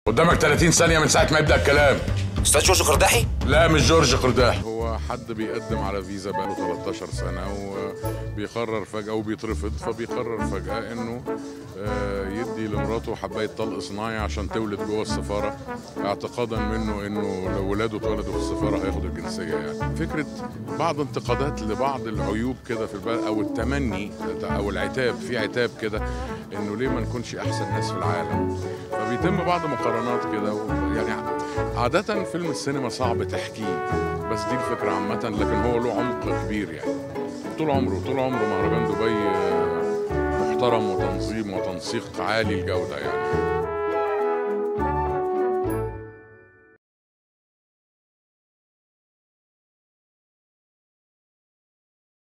قدامك 30 ثانية من ساعة ما يبدأ الكلام استاذ جورج قرداحي لا مش جورج قرداح هو حد بيقدم على فيزا بقاله 13 سنة وبيقرر فجأة وبيترفض فبيقرر فجأة انه آه، يدي لمراته حباية طلق صناعي عشان تولد جوه السفارة اعتقادا منه انه لو ولاده اتولدوا في السفارة هياخدوا الجنسية يعني فكرة بعض انتقادات لبعض العيوب كده في البلد او التمني او العتاب في عتاب كده انه ليه ما نكونش احسن ناس في العالم فبيتم بعض مقارنات كده و- يعني عادة فيلم السينما صعب تحكيه بس دي الفكرة عامة لكن هو له عمق كبير يعني طول عمره طول عمره مهرجان دبي آه، محترم وتنظيم وتنسيق عالي الجودة يعني